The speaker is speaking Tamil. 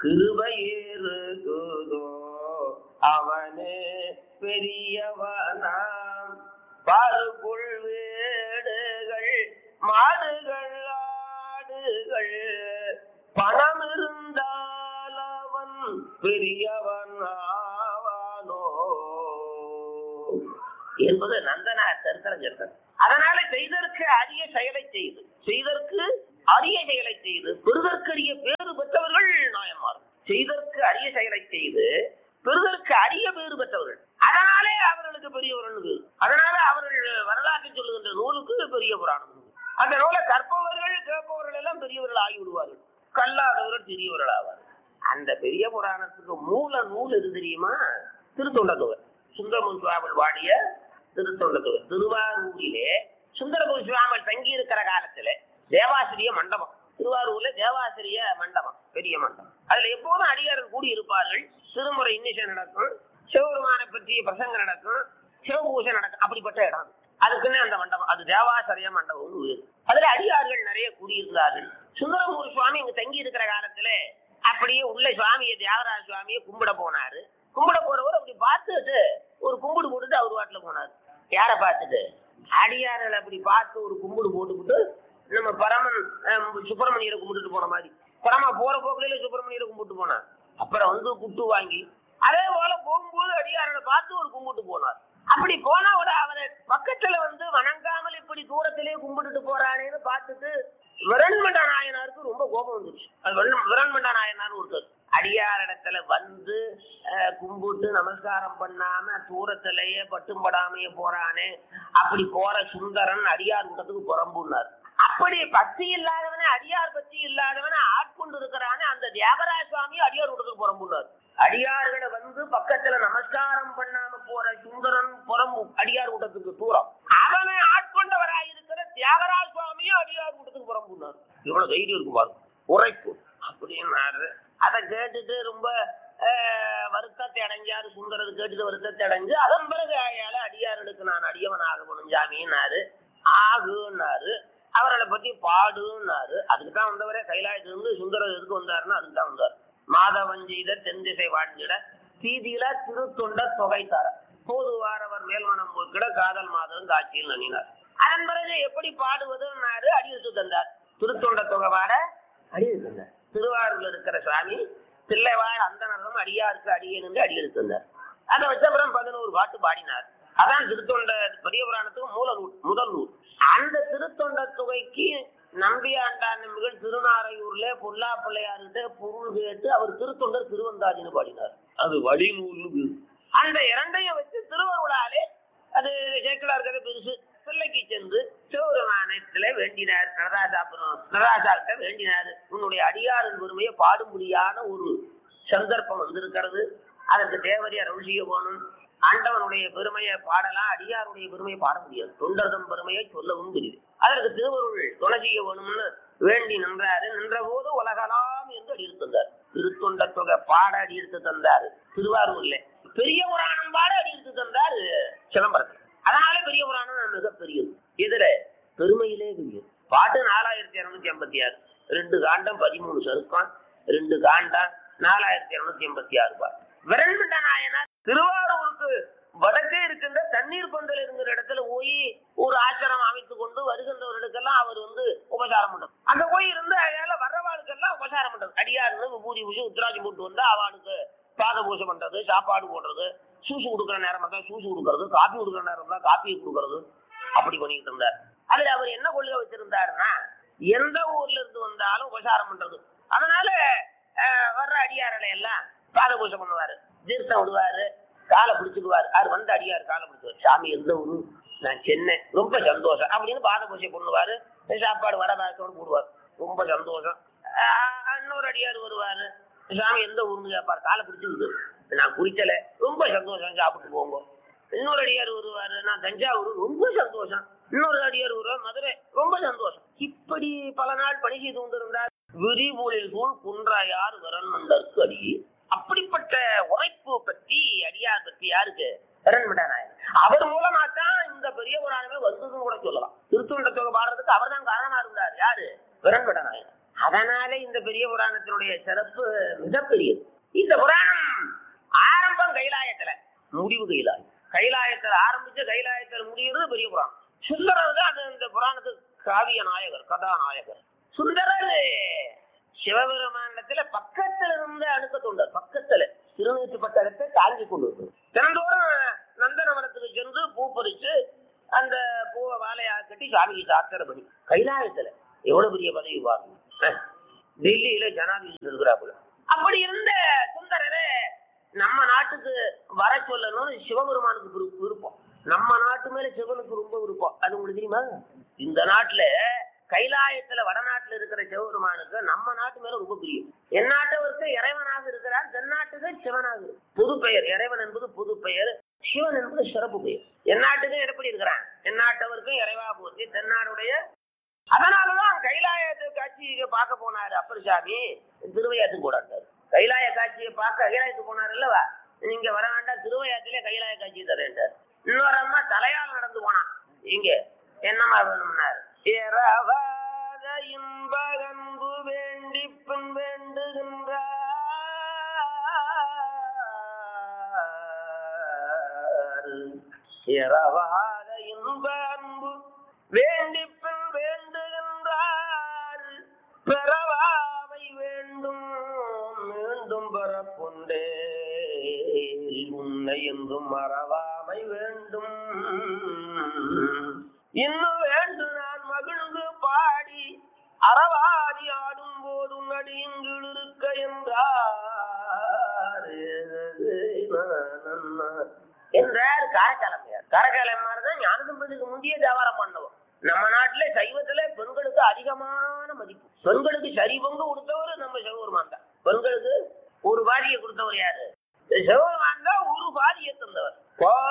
கிருபையிருக்குதோ அவனே பெரியவனாம் பாருக்குள் வீடுகள் மாடுகள் ஆடுகள் பணம் இருந்தால் அவன் பெரியவன் ஆவானோ என்பது நந்தனார் சரித்திரம் அதனால செய்தற்கு அரிய செயலை செய்து செய்தற்கு அரிய செயலை செய்து பெறுதற்கரிய பேறு பெற்றவர்கள் நாயன்மார் செய்தற்கு அரிய செயலை செய்து பெறுதற்கு அரிய பேறு பெற்றவர்கள் அதனாலே அவர்களுக்கு பெரியவர்கள் பேரு. அதனால அவர்கள் வரலாற்றை சொல்லுகின்ற நூலுக்கு பெரிய புராணம் அந்த நூலை கற்பவர்கள் கேட்பவர்கள் எல்லாம் பெரியவர்கள் ஆகிவிடுவார்கள் கல்லாதவர்கள் சிறியவர்கள் ஆவார்கள் அந்த பெரிய புராணத்துக்கு மூல நூல் எது தெரியுமா திருத்தொண்டத்துவர் சுந்தரமுன் சுவாமல் வாடிய திருத்தொண்டத்துவர் திருவாரூரிலே சுந்தரமுன் சுவாமல் தங்கி இருக்கிற காலத்துல தேவாசிரிய மண்டபம் திருவாரூர்ல தேவாசிரிய மண்டபம் பெரிய மண்டபம் அதுல எப்போதும் அடியார்கள் கூடி இருப்பார்கள் திருமுறை இன்னிசை நடக்கும் சிவபெருமானை பற்றிய பிரசங்க நடக்கும் சிவபூஜை நடக்கும் அப்படிப்பட்ட இடம் அதுக்குன்னு அந்த மண்டபம் அது தேவாசிரிய மண்டபம் அதுல அடியார்கள் நிறைய கூடியிருந்தார்கள் சுந்தரமூர் சுவாமி இங்க தங்கி இருக்கிற காலத்துல அப்படியே உள்ள சுவாமியை தியாகராஜ சுவாமியை கும்பிட போனாரு கும்பிட போறவர் அப்படி பார்த்துட்டு ஒரு கும்பிடு போட்டுட்டு அவர் வாட்டுல போனாரு யாரை பார்த்துட்டு அடியார்கள் அப்படி பார்த்து ஒரு கும்பிடு போட்டுக்கிட்டு நம்ம பரமன் அஹ், சுப்பிரமணியரை கும்பிட்டுட்டு போன மாதிரி பரம போற போக்கில சுப்பிரமணியரை கும்பிட்டு போனார் அப்புறம் வந்து குட்டு வாங்கி அதே போல போகும்போது அடியார்களை பார்த்து ஒரு கும்பிட்டு போனார் அப்படி போனா கூட அவரை பக்கத்துல வந்து வணங்காமல் இப்படி தூரத்திலே கும்பிட்டுட்டு போறானேன்னு பார்த்துட்டு விரண்மண்ட நாயனாருக்கு ரொம்ப கோபம் வந்துருச்சு அது விரண்- விரண்மண்ட நாயனார் ஒருத்தர் அடியார் இடத்துல வந்து அஹ், கும்பிட்டு நமஸ்காரம் பண்ணாம தூரத்திலேயே பட்டும்படாமையே போறானே அப்படி போற சுந்தரன் அடியார் கூட்டத்துக்கு புறம்புனார் அப்படி பக்தி இல்லாதவன அடியார் பக்தி இல்லாதவன ஆட்கொண்டு இருக்கிறானே அந்த தியாகராஜ சுவாமி அடியார் கூட்டத்துக்கு புறம்புனார் அடியார்களை வந்து பக்கத்துல நமஸ்காரம் பண்ணாம போற சுந்தரன் புறம் அடியார் கூட்டத்துக்கு தூரம் அவனை ஆட்கொண்டவராயிருக்கிற தியாகராஜ சுவாமியும் அடியார் கூட்டத்துக்கு புறம்புனார் இவ்வளவு தைரியம் இருக்கு பாருங்க உரைப்பு அப்படின்னாரு அதை கேட்டுட்டு ரொம்ப அஹ், வருத்தத்தை அடைஞ்சாரு சுந்தரர் கேட்டுட்டு வருத்தத்தை அடைஞ்சு அதன் பிறகு ஆயால அடியார்களுக்கு நான் அடியவன் ஆகணும் ஜாமின்னாரு ஆகுன்னாரு அவர்களை பத்தி பாடுன்னாரு அதுக்கு தான் வந்தவரே கைலாயத்திலிருந்து சுந்தரர் எதுக்கு வந்தாருன்னா அதுக்கு தான் வந்தார் மாதவன் செய்த தென் திசை வாழ்ந்திட தீதியில திருத்தொண்ட தொகை தர போதுவாரவர் மேல்மனம் போக்கிட காதல் மாதவன் காட்சியில் நனினார் அதன் பிறகு எப்படி பாடுவதுன்னாரு அடியெடுத்து தந்தார் திருத்தொண்ட தொகை பாட அடியெடுத்து தந்தார் திருவாரூர்ல இருக்கிற சுவாமி தில்லைவாழ் அந்தனரும் அடியாருக்கு அடியேன் என்று அடியெடுத்து தந்தார் அதை வச்ச அப்புறம் பதினோரு பாட்டு பாடினார் அதான் திருத்தொண்ட பெரிய புராணத்துக்கு மூல நூல் முதல் நூல் அந்த திருத்தொண்ட தொகைக்கு நம்பியாண்டான் நம்பிகள் திருநாரையூர்ல பொல்லா பிள்ளையார்கிட்ட பொருள் கேட்டு அவர் திருத்தொண்டர் திருவந்தாதின்னு பாடினார் அது வழி நூல் அந்த இரண்டையும் வச்சு திருவருளாலே அது சேக்கலார் கதை பெருசு பிள்ளைக்கு சென்று சிவபெருமானத்துல வேண்டினார் நடராஜாபுரம் நடராஜாக்கிட்ட வேண்டினார் உன்னுடைய அடியாரின் பெருமையை பாடும்படியான ஒரு சந்தர்ப்பம் வந்திருக்கிறது அதற்கு தேவதை அருள் செய்ய போகணும் ஆண்டவனுடைய பெருமையை பாடலாம் அடியாருடைய பெருமையை பாட முடியாது தொண்டர்தம் பெருமையை சொல்லவும் தெரியுது அதற்கு திருவருள் துணை செய்ய வேணும்னு வேண்டி நின்றாரு நின்ற போது உலகலாம் என்று அடி எடுத்து தந்தார் திருத்தொண்ட தொகை பாட அடி எடுத்து தந்தார் திருவாரூர்ல பெரிய புராணம் பாட அடி எடுத்து தந்தார் சிதம்பரத்தில் அதனால பெரிய புராணம் மிக பெரியது இதுல பெருமையிலே பெரியது பாட்டு நாலாயிரத்தி இருநூத்தி ஐம்பத்தி ஆறு ரெண்டு காண்டம் பதிமூணு சருக்கம் ரெண்டு காண்டம் நாலாயிரத்தி இருநூத்தி எண்பத்தி ஆறு பாட்டு விரண்மண்ட நாயனார் திருவாரூருக்கு வடக்கே இருக்கின்ற தண்ணீர் பந்தல் இருக்கிற இடத்துல போய் ஒரு ஆசிரமம் அமைத்து கொண்டு வருகின்றவர்களுக்கெல்லாம் அவர் வந்து உபசாரம் பண்றது அங்க போய் இருந்து அதனால வர்றவாளுக்கெல்லாம் உபசாரம் பண்றது அடியாருன்னு பூஜை பூஜை உத்ராஜம் போட்டு வந்து அவளுக்கு பாத பூஜை பண்றது சாப்பாடு போடுறது சூசு கொடுக்குற நேரம் தான் சூசு கொடுக்கறது காப்பி கொடுக்குற நேரம் தான் காப்பியை கொடுக்கறது அப்படி பண்ணிட்டு இருந்தார் அதுல அவர் என்ன கொள்கை வச்சிருந்தாருன்னா எந்த ஊர்ல இருந்து வந்தாலும் உபசாரம் பண்றது அதனால அஹ், வர்ற அடியார்களை எல்லாம் பாத பூஜை பண்ணுவாரு தீர்த்தம் விடுவாரு காலை பிடிச்சிடுவாரு அவர் வந்த அடியார் காலை பிடிச்சுவார் சாமி எந்த ஊரு நான் சென்னை ரொம்ப சந்தோஷம் அப்படின்னு பாத பூஜை பண்ணுவாரு சாப்பாடு வடை பாயத்தோடு போடுவார் ரொம்ப சந்தோஷம் ஆஹ், இன்னொரு அடியார் வருவாரு சாமி எந்த ஊர்னு கேட்பார் காலை பிடிச்சிருக்கு நான் குறிச்சல ரொம்ப சந்தோஷம் சாப்பிட்டு போங்க இன்னொரு அடியார் வருவாரு நான் தஞ்சாவூர் ரொம்ப சந்தோஷம் இன்னொரு அடியார் வருவார் மதுரை ரொம்ப சந்தோஷம் இப்படி பல நாள் பணி செய்து கொண்டிருந்தார் விரிபூலில் சூழ் குன்றாயார் வரன் மண்டற்கு அடி அப்படிப்பட்ட உழைப்பு பற்றி அடியார் பற்றி யாருக்கு வரன்மண்ட நாயர் அவர் மூலமா தான் இந்த பெரிய புராணமே வந்ததுன்னு கூட சொல்லலாம் திருத்தொண்ட தொகை பாடுறதுக்கு அவர் தான் காரணமா இருந்தார் யாரு வரன்மண்ட நாயர் அதனால இந்த பெரிய புராணத்தினுடைய சிறப்பு மிகப்பெரியது இந்த புராணம் ஆரம்பம் கைலாயத்துல முடிவு கைலாயம் கைலாயத்துல ஆரம்பிச்ச கைலாயத்துல முடிகிறது பெரிய புராணம் சுந்தரர் தான் அது இந்த புராணத்துக்கு காவிய நாயகர் கதாநாயகர் சுந்தரர் சிவபெருமானத்துல பக்கத்துல இருந்த அணுக்க தொண்டர் பக்கத்துல திருநூற்றி பட்டகத்தை தாங்கி கொண்டு வந்தது. தினந்தோறும் நந்தனவனத்துக்கு சென்று பூ பறிச்சு அந்த பூவை வாழையா கட்டி சாமிக்கு சாத்திர பணி கைலாயத்துல எவ்வளவு பெரிய பதவி பாருங்க அஹ், டெல்லியில ஜனாதிபதி இருக்கிறாப்புல அப்படி இருந்த சுந்தரரை நம்ம நாட்டுக்கு வர சொல்லணும்னு சிவபெருமானுக்கு விரு- விருப்பம் நம்ம நாட்டு மேல சிவனுக்கு ரொம்ப விருப்பம் அது உங்களுக்கு தெரியுமா இந்த நாட்டுல கைலாயத்துல வடநாட்டுல இருக்கிற சிவபெருமானுக்கு நம்ம நாட்டு மேல ரொம்ப பிரியம் எந்நாட்டவருக்கு இறைவனாக இருக்கிறார் தென்னாட்டுக்கு சிவனாக இருக்கு. புது பெயர் இறைவன் என்பது புது பெயர் சிவன் என்பது சிறப்பு பெயர் எந்நாட்டுக்கும் எப்படி இருக்கிறான் எந்நாட்டவருக்கும் இறைவா போச்சு தென்னாடுடைய அதனாலதான் கைலாயத்து காட்சி பார்க்க போனாரு அப்பர் சாமி திருவையாத்துக்கு போடாட்டாரு கைலாய காட்சியை பார்க்க கைலாயத்துக்கு போனாரு இல்லவா நீங்க வர வேண்டாம் திருவையாத்திலே கைலாய காட்சி தரேன்ட்டார் இன்னொரு அம்மா தலையால் நடந்து போனான் இங்க என்னம்மா வேணும்னாரு இரவாத இன்பகன்பு வேண்டி பின் வேண்டுகின்றார் இரவாத இன்ப அன்பு வேண்டி பின் வேண்டுகின்றார் பெறவாவை வேண்டும் மீண்டும் பெறப்புண்டே உன்னை என்றும் மறவாமை வேண்டும் இன்னும் வேண்டு நான் மகிழ்ந்து பாடி அறவாடி ஆடும் போது நடியுங்கள் இருக்க என்றார் என்றார் காரக்காலமையார் காரக்காலமையார் தான் ஞானசம்பதிக்கு முந்தைய வியாபாரம் பண்ணவர் நம்ம நாட்டுல சைவத்துல பெண்களுக்கு அதிகமான மதிப்பு பெண்களுக்கு சரி பங்கு கொடுத்தவர் நம்ம சிவபெருமான் தான் பெண்களுக்கு ஒரு பாதியை கொடுத்தவர் யாரு சிவபெருமான் தான் ஒரு பாதியை தந்தவர்